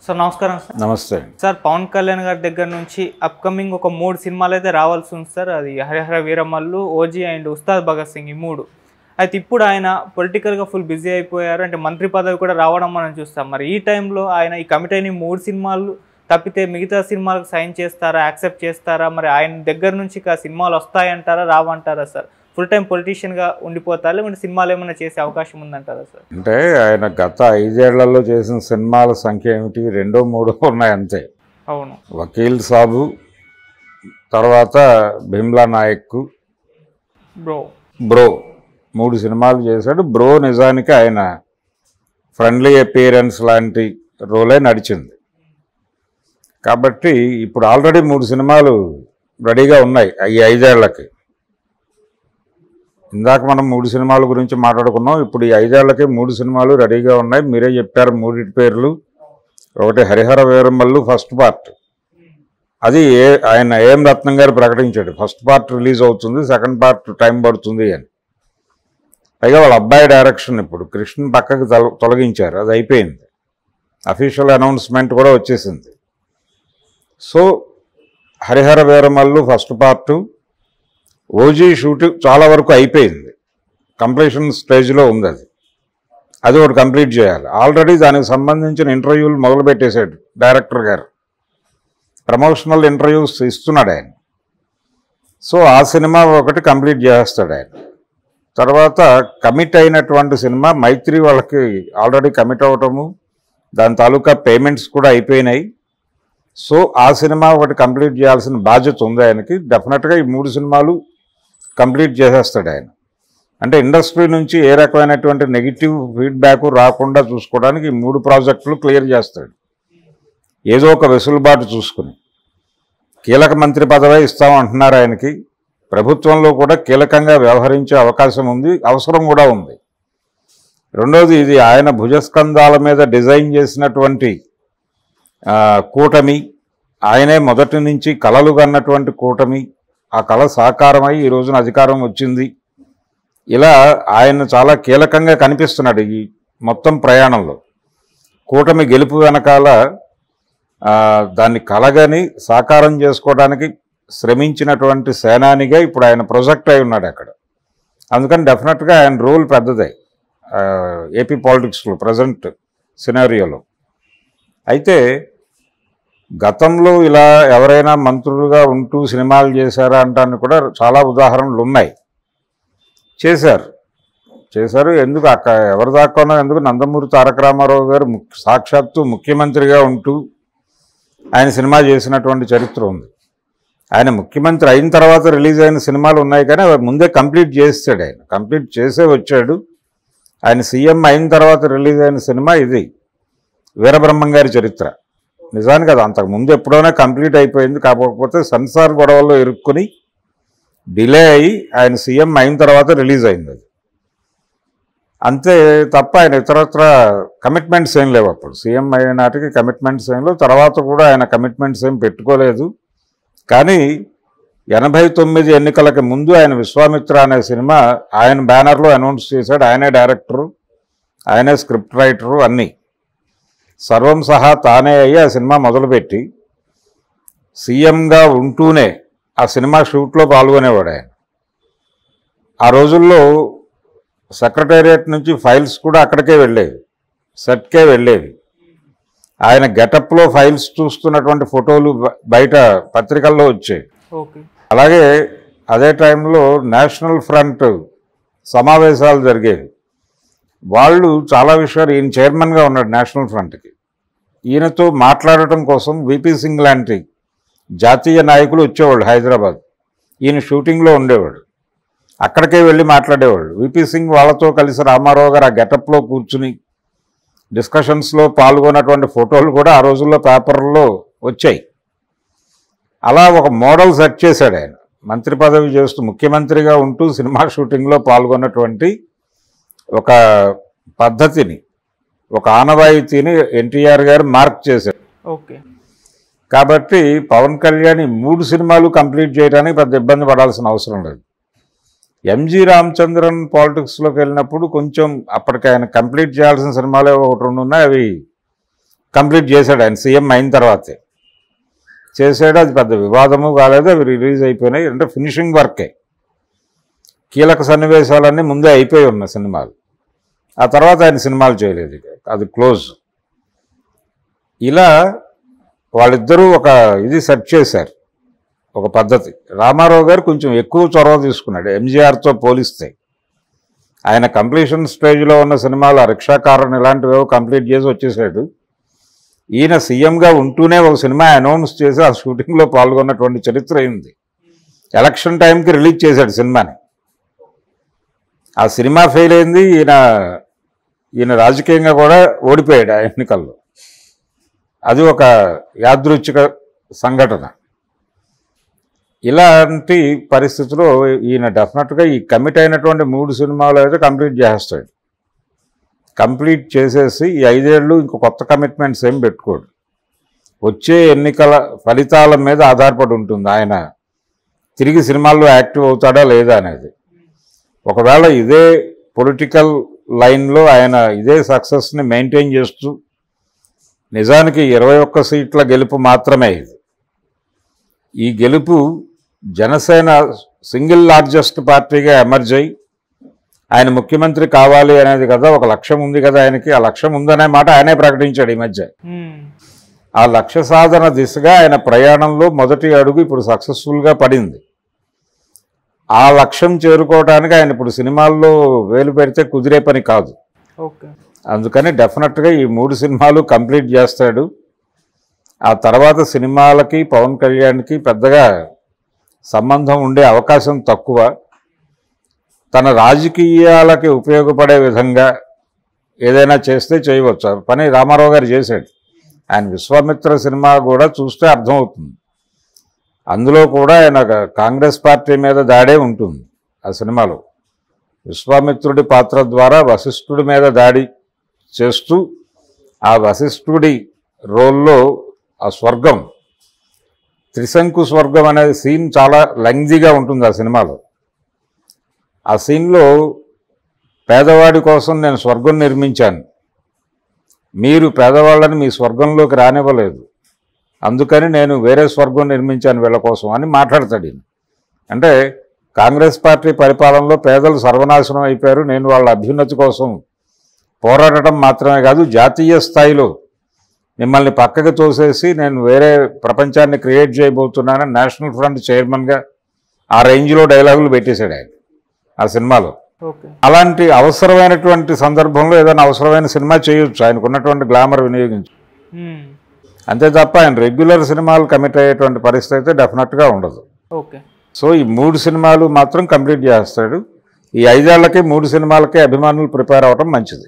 Sir నమస్కారం sir నమస్తే sir Pawan Kalyan గారి దగ్గర నుంచి అప్కమింగ్ ఒక మూడు సినిమాలు అయితే రావాల్సి ఉంది సార్ అది హరిహర వీరమల్లు ఓజీ అండ్ ఉస్తాద్ భగత్ సింగ్ ఈ మూడు అయితే ఇప్పుడు ఆయన పొలిటికల్గా ఫుల్ బిజీ అయిపోయారు అంటే మంత్రి పదవి కూడా రావడం మనం చూస్తాం మరి ఈ టైంలో ఆయన ఈ కమిట్ అయిన ఈ మూడు సినిమాలు తప్పితే మిగతా సినిమాలకు సైన్ చేస్తారా యాక్సెప్ట్ చేస్తారా మరి ఆయన దగ్గర నుంచి ఇక సినిమాలు వస్తాయంటారా రావంటారా సార్ ఫుల్ టైం పొలిటీషియన్గా ఉండిపోతారా లేకుంటే సినిమాలు ఏమైనా చేసే అవకాశం ఉందంటారా సార్ అంటే ఆయన గత ఐదేళ్లలో చేసిన సినిమాల సంఖ్య ఏమిటి రెండో మూడో ఉన్నాయి అంతే అవును వకీల్ సాబు తర్వాత బిమ్లా నాయక్ బ్రో బ్రో మూడు సినిమాలు చేశాడు బ్రో నిజానికి ఆయన ఫ్రెండ్లీ అపియరెన్స్ లాంటి రోలే నడిచింది కాబట్టి ఇప్పుడు ఆల్రెడీ మూడు సినిమాలు రెడీగా ఉన్నాయి ఈ ఐదేళ్లకి ఇందాక మనం మూడు సినిమాల గురించి మాట్లాడుకున్నాం ఇప్పుడు ఈ ఐదేళ్లకి మూడు సినిమాలు రెడీగా ఉన్నాయి మీరే చెప్పారు మూడింటి పేర్లు ఒకటి హరిహర వీరమల్లు ఫస్ట్ పార్ట్ అది ఏ ఆయన ఏం రత్నం గారు ప్రకటించాడు ఫస్ట్ పార్ట్ రిలీజ్ అవుతుంది సెకండ్ పార్ట్ టైం పడుతుంది అని పైగా వాళ్ళ అబ్బాయి డైరెక్షన్ ఇప్పుడు కృష్ణ పక్కకి తొల- తొలగించారు అది అయిపోయింది అఫీషియల్ అనౌన్స్మెంట్ కూడా వచ్చేసింది so Harihara Veeramallu first part OG shooting చాలా వరకు అయిపోయింది కంప్లీషన్ స్టేజ్లో ఉంది అది అది ఒకటి కంప్లీట్ చేయాలి ఆల్రెడీ దానికి సంబంధించిన ఇంటర్వ్యూలు మొదలు పెట్టేశాడు డైరెక్టర్ గారు ప్రమోషనల్ ఇంటర్వ్యూస్ ఇస్తున్నాడు ఆయన సో ఆ సినిమా ఒకటి కంప్లీట్ చేస్తాడు ఆయన తర్వాత కమిట్ అయినటువంటి సినిమా మైత్రి వాళ్ళకి ఆల్రెడీ కమిట్ అవ్వటము దాని తాలూకా పేమెంట్స్ కూడా అయిపోయినాయి సో ఆ సినిమా ఒకటి కంప్లీట్ చేయాల్సిన బాధ్యత ఉంది ఆయనకి డెఫినెట్గా ఈ మూడు సినిమాలు కంప్లీట్ చేసేస్తాడు ఆయన అంటే ఇండస్ట్రీ నుంచి ఏ రకమైనటువంటి నెగిటివ్ ఫీడ్బ్యాక్ రాకుండా చూసుకోవడానికి ఈ మూడు ప్రాజెక్టులు క్లియర్ చేస్తాడు ఏదో ఒక వెసులుబాటు చూసుకుని కీలక మంత్రి పదవి ఇస్తామంటున్నారు ఆయనకి ప్రభుత్వంలో కూడా కీలకంగా వ్యవహరించే అవకాశం ఉంది అవసరం కూడా ఉంది రెండోది ఇది ఆయన భుజస్కంధాల మీద డిజైన్ చేసినటువంటి ఆ, కూటమి ఆయనే మొదటి నుంచి కలలు కన్నటువంటి కూటమి ఆ కళ సాకారమై ఈ రోజున అధికారం వచ్చింది ఇలా ఆయన చాలా కీలకంగా కనిపిస్తున్నాడు ఈ మొత్తం ప్రయాణంలో కూటమి గెలుపు వెనకాల ఆ, దాన్ని కలగని సాకారం చేసుకోవడానికి శ్రమించినటువంటి సేనానిగా ఇప్పుడు ఆయన ప్రొజెక్ట్ అయి ఉన్నాడు అక్కడ అందుకని డెఫినెట్గా ఆయన రోల్ పెద్దదే ఆ, ఏపీ పాలిటిక్స్లో ప్రజెంట్ సినారియోలో అయితే గతంలో ఇలా ఎవరైనా మంత్రులుగా ఉంటూ సినిమాలు చేశారా అంటానికి కూడా చాలా ఉదాహరణలు ఉన్నాయి చేశారు చేశారు ఎందుకు అక్క ఎవరి దాకానో ఎందుకు నందమూరి తారక రామారావు గారు ముఖ్య సాక్షాత్తు ముఖ్యమంత్రిగా ఉంటూ ఆయన సినిమా చేసినటువంటి చరిత్ర ఉంది ఆయన ముఖ్యమంత్రి అయిన తర్వాత రిలీజ్ అయిన సినిమాలు ఉన్నాయి కానీ అవి ముందే కంప్లీట్ చేస్తాడు ఆయన కంప్లీట్ చేసే వచ్చాడు ఆయన సీఎం అయిన తర్వాత రిలీజ్ అయిన సినిమా ఇది వీరబ్రహ్మం గారి చరిత్ర నిజానికి అది అంతకు ముందు ఎప్పుడోనే కంప్లీట్ అయిపోయింది కాకపోతే సెన్సార్ గొడవల్లో ఇరుక్కుని డిలే అయ్యి ఆయన సీఎం అయిన తర్వాత రిలీజ్ అయింది అది అంతే తప్ప ఆయన ఇతరత్ర కమిట్మెంట్స్ ఏం లేవు అప్పుడు సీఎం అయిన నాటికి కమిట్మెంట్స్ ఏం లేవు తర్వాత కూడా ఆయన కమిట్మెంట్స్ ఏం పెట్టుకోలేదు కానీ ఎనభై తొమ్మిది ఎన్నికలకి ముందు ఆయన విశ్వామిత్ర అనే సినిమా ఆయన బ్యానర్లో అనౌన్స్ చేశాడు ఆయనే డైరెక్టరు ఆయనే స్క్రిప్ట్ రైటరు అన్నీ సర్వం సహా తానే అయ్యి ఆ సినిమా మొదలుపెట్టి సీఎంగా ఉంటూనే ఆ సినిమా షూట్లో పాల్గొనేవాడు ఆయన ఆ రోజుల్లో సెక్రటేరియట్ నుంచి ఫైల్స్ కూడా అక్కడికే వెళ్ళేవి సెట్కే వెళ్ళేవి ఆయన గెటప్లో ఫైల్స్ చూస్తున్నటువంటి ఫోటోలు బ- బయట పత్రికల్లో వచ్చాయి ఓకే అలాగే అదే టైంలో నేషనల్ ఫ్రంట్ సమావేశాలు జరిగేవి వాళ్ళు చాలా విషయాలు ఈయన చైర్మన్గా ఉన్నాడు నేషనల్ ఫ్రంట్కి ఈయనతో మాట్లాడటం కోసం విపి సింగ్ లాంటి జాతీయ నాయకులు వచ్చేవాళ్ళు హైదరాబాద్ ఈయన షూటింగ్లో ఉండేవాడు అక్కడికే వెళ్ళి మాట్లాడేవాళ్ళు విపి సింగ్ వాళ్ళతో కలిసి రామారావు గారు ఆ గెటప్లో కూర్చుని డిస్కషన్స్లో పాల్గొన్నటువంటి ఫోటోలు కూడా ఆ రోజుల్లో పేపర్లో వచ్చాయి అలా ఒక మోడల్ సెట్ చేశాడు ఆయన మంత్రి పదవి చేస్తూ ముఖ్యమంత్రిగా ఉంటూ సినిమా షూటింగ్లో పాల్గొన్నటువంటి ఒక పద్ధతిని ఒక ఆనవాయితీని ఎన్టీఆర్ గారు మార్క్ చేశారు ఓకే కాబట్టి పవన్ కళ్యాణ్ ఈ మూడు సినిమాలు కంప్లీట్ చేయడానికి పెద్ద ఇబ్బంది పడాల్సిన అవసరం లేదు ఎంజి రామచంద్రన్ పాలిటిక్స్లోకి వెళ్ళినప్పుడు కొంచెం అప్పటికి ఆయన కంప్లీట్ చేయాల్సిన సినిమాలే ఒకటి రెండు ఉన్నాయి అవి కంప్లీట్ చేశాడు ఆయన సీఎం అయిన తర్వాతే చేసాడు అది పెద్ద వివాదము కాలేదు అవి రిలీజ్ అయిపోయినాయి అంటే ఫినిషింగ్ వర్కే కీలక సన్నివేశాలన్నీ ముందే అయిపోయి ఉన్నాయి సినిమాలు ఆ తర్వాత ఆయన సినిమాలు చేయలేదు ఇక. అది క్లోజ్ ఇలా వాళ్ళిద్దరూ ఒక ఇది సెట్ చేశారు ఒక పద్ధతి రామారావు గారు కొంచెం ఎక్కువ చొరవ తీసుకున్నాడు ఎంజీఆర్తో పోలిస్తే ఆయన కంప్లీషన్ స్టేజ్లో ఉన్న సినిమాలు ఆ రిక్షాకారన్ ఇలాంటివేవో కంప్లీట్ చేసి వచ్చేసాడు ఈయన సీఎంగా ఉంటూనే ఒక సినిమా అనౌన్స్ చేసి ఆ షూటింగ్లో పాల్గొన్నటువంటి చరిత్ర అయింది ఎలక్షన్ టైంకి రిలీజ్ చేశాడు సినిమాని ఆ సినిమా ఫెయిల్ అయింది ఈయన ఈయన రాజకీయంగా కూడా ఓడిపోయాడు ఆ ఎన్నికల్లో అది ఒక యాదృచ్ఛిక సంఘటన ఇలాంటి పరిస్థితిలో ఈయన డెఫినెట్గా ఈ కమిట్ అయినటువంటి మూడు సినిమాలు అయితే కంప్లీట్ చేస్తాడు కంప్లీట్ చేసేసి ఈ ఐదేళ్ళు ఇంకో కొత్త కమిట్మెంట్స్ ఏం పెట్టుకోడు వచ్చే ఎన్నికల ఫలితాల మీద ఆధారపడి ఉంటుంది ఆయన తిరిగి సినిమాల్లో యాక్టివ్ అవుతాడా లేదా అనేది ఒకవేళ ఇదే పొలిటికల్ లైన్లో ఆయన ఇదే సక్సెస్ని మెయింటైన్ చేస్తూ నిజానికి ఇరవై ఒక్క సీట్ల గెలుపు మాత్రమే ఇది ఈ గెలుపు జనసేన సింగిల్ లార్జెస్ట్ పార్టీగా ఎమర్జ్ అయ్యి ఆయన ముఖ్యమంత్రి కావాలి అనేది కదా ఒక లక్ష్యం ఉంది కదా ఆయనకి ఆ లక్ష్యం ఉందనే మాట ఆయనే ప్రకటించాడు ఈ మధ్య మ్మ్. ఆ లక్ష్య సాధన దిశగా ఆయన ప్రయాణంలో మొదటి అడుగు ఇప్పుడు సక్సెస్ఫుల్గా పడింది ఆ లక్ష్యం చేరుకోవడానికి ఆయన ఇప్పుడు సినిమాల్లో వేలు పెడితే కుదిరే పని కాదు ఓకే అందుకని డెఫినెట్గా ఈ మూడు సినిమాలు కంప్లీట్ చేస్తాడు ఆ తర్వాత సినిమాలకి పవన్ కళ్యాణ్కి పెద్దగా సంబంధం ఉండే అవకాశం తక్కువ తన రాజకీయాలకి ఉపయోగపడే విధంగా ఏదైనా చేస్తే చేయవచ్చు ఆ పని రామారావు గారు చేశాడు ఆయన విశ్వామిత్ర సినిమా కూడా చూస్తే అర్థమవుతుంది అందులో కూడా ఆయన ఒక కాంగ్రెస్ పార్టీ మీద దాడే ఉంటుంది ఆ సినిమాలో విశ్వామిత్రుడి పాత్ర ద్వారా వశిష్ఠుడి మీద దాడి చేస్తూ ఆ వశిష్ఠుడి రోల్లో ఆ స్వర్గం త్రిశంకు స్వర్గం అనే సీన్ చాలా లెంగ్జీగా ఉంటుంది ఆ సినిమాలో ఆ సీన్లో పేదవాడి కోసం నేను స్వర్గం నిర్మించాను మీరు పేదవాళ్ళని మీ స్వర్గంలోకి రానివ్వలేదు అందుకని నేను వేరే స్వర్గం నిర్మించాను వీళ్ళ కోసం అని మాట్లాడతాడు ఈయన. అంటే కాంగ్రెస్ పార్టీ పరిపాలనలో పేదలు సర్వనాశనం అయిపోయారు నేను వాళ్ళ అభ్యున్నతి కోసం పోరాడటం మాత్రమే కాదు జాతీయ స్థాయిలో మిమ్మల్ని పక్కకి తోసేసి నేను వేరే ప్రపంచాన్ని క్రియేట్ చేయబోతున్నాను నేషనల్ ఫ్రంట్ చైర్మన్గా ఆ రేంజ్లో డైలాగులు పెట్టేశాడు ఆయన ఆ సినిమాలో ఓకే అలాంటి అవసరమైనటువంటి సందర్భంలో ఏదైనా అవసరమైన సినిమా చేయొచ్చు ఆయనకు ఉన్నటువంటి గ్లామర్ వినియోగించి మ్మ్. అంతే తప్ప ఆయన రెగ్యులర్ సినిమాలు కమిట్ అయ్యేటువంటి పరిస్థితి అయితే డెఫినెట్గా ఉండదు ఓకే సో ఈ మూడు సినిమాలు మాత్రం కంప్లీట్ చేస్తాడు ఈ ఐదేళ్లకి మూడు సినిమాలకే అభిమానులు ప్రిపేర్ అవ్వడం మంచిది